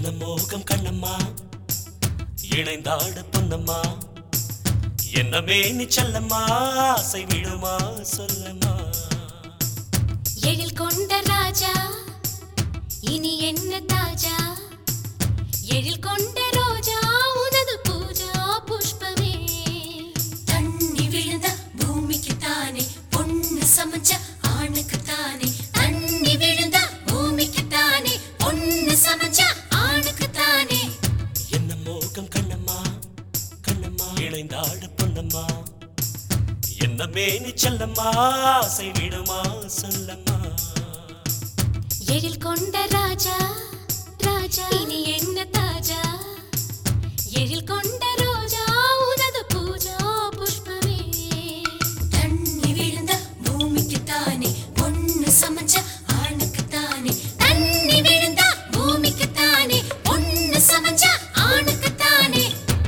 மோகம் கண்ணம்மா இணைந்தாட பொன்னம்மா என்ன மேனி செல்லம்மா ஆசை விடுமா சொல்லம்மா எழில் கொண்ட ராஜா இனி என்ன தாஜா எழில் கொண்ட ரோஜா உனது பூஜா புஷ்பமே தண்ணி விழுந்த பூமிக்கு தானே பொண்ணு சமைச்ச ஆணுக்கு தானே தண்ணி விழுந்த பூமிக்கு தானே பொண்ணு சமைச்ச ஆணுக்கு தானே என்ன மோகம் கண்ணம்மா கண்ணம்மா இணைந்தாட பொன்னம்மா என்ன மேனி செல்லம்மா ஆசை விடுமா சொல்லம்மா எழில் கொண்ட ராஜா ராஜா இனி என்ன தாஜா எழில் கொண்ட ரோஜா உனது பூஜா புஷ்பமே தண்ணி விழுந்த பூமிக்கு தானே பொண்ணு சமைச்ச ஆணுக்கு தானே தண்ணி விழுந்த பூமிக்கு தானே பொண்ணு சமைச்ச ஆணுக்கு தானே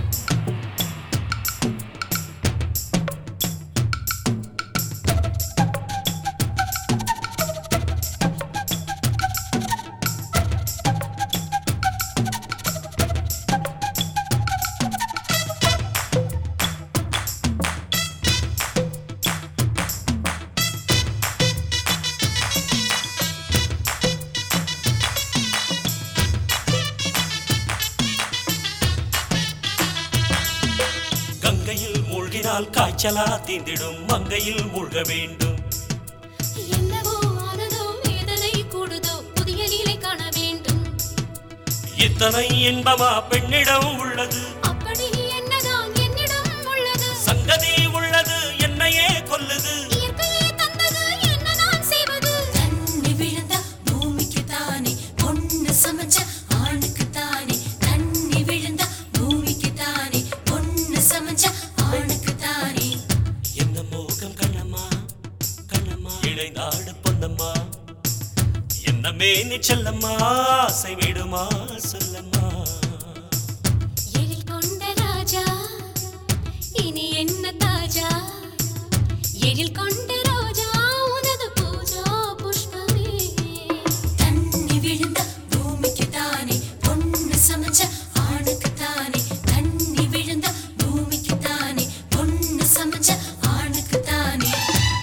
கங்கையில் மூழ்கினால் காய்ச்சலா தீந்திடும் மங்கையில் மூழ்க வேண்டும் என்னவோ ஆனதோ வேதனை கூடுதோ புதிய நிலை காண வேண்டும் இத்தனை இன்பமா பெண்ணிடம் உள்ளது அப்படி என்னதான் என்னிடம் உள்ளது சங்கதி உள்ளது என்னையே கொல்லுது இயற்கையே தந்தது என்னதான் செய்வது தண்ணி விழுந்த பூமிக்கு தானே பொண்ணு சமைச்ச ஆணுக்கு தானே தண்ணி விழுந்த பூமிக்கு தானே பொண்ணு சமைச்ச ஆணுக்கு தானே என்ன மோகம் கண்ணம்மா கண்ணம்மா இழைந்தாட பொன்னம்மா என்ன மேனி செல்லம்மா ஆசை விடுமா சொல்லம்மா எழில் கொண்ட ராஜா இனி என்ன தாஜா எழில் கொண்ட ரோஜா உனது பூஜா புஷ்பமே தண்ணி விழுந்த பூமிக்கு தானே பொண்ணு சமைச்ச ஆணுக்கு தானே தண்ணி விழுந்த பூமிக்கு தானே பொண்ணு சமைச்ச ஆணுக்கு தானே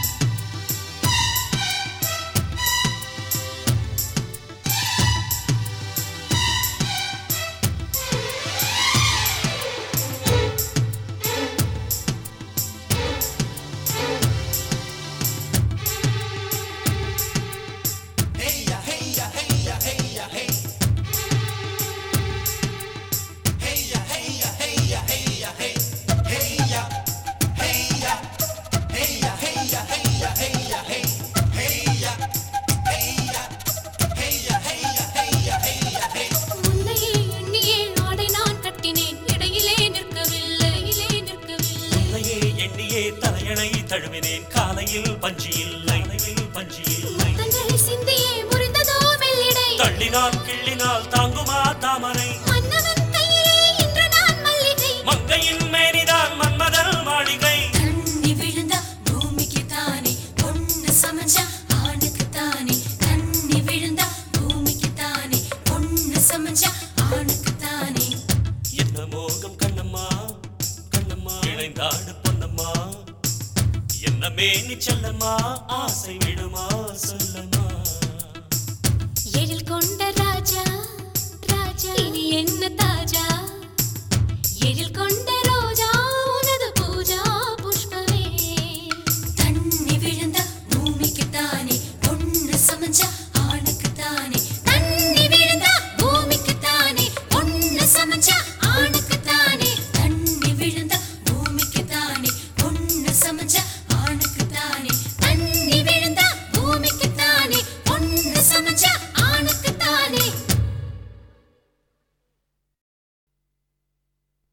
முன்னையே எண்ணியே ஆடை நான் கட்டினேன் இடையிலே நிற்கவில்லை இடையிலே நிற்கவில்லை உன்னையே எண்ணியே தலையணை தழுவினேன் காலையில் பஞ்சு இல்லை தலையில் பஞ்சு இல்லை தங்களை சிந்தியே முறிந்ததோ வெள்ளிடை தள்ளினால் கிள்ளினால் தாங்குமா தாமரை மன்னவன் கையிலே இன்று நான் மல்லிகை மங்கையின் மேனிதான் மன்மதல் மாளிகை தண்ணி விழுந்த பூமிக்கு தானே பொண்ணு சமைச்ச ஆணுக்கு தானே தண்ணி விழுந்த பூமிக்கு தானே பொண்ணு சமைச்ச ஆணுக்கு தானே என்ன மோகம் கண்ணம்மா கண்ணம்மா இணைந்தாடு பொன்னம்மா என்ன மேனி செல்லம்மா ஆசை விடுமா சொல்லம்மா எழில் கொண்ட ராஜா ராஜா இனி என்ன தாஜா எழில் கொண்ட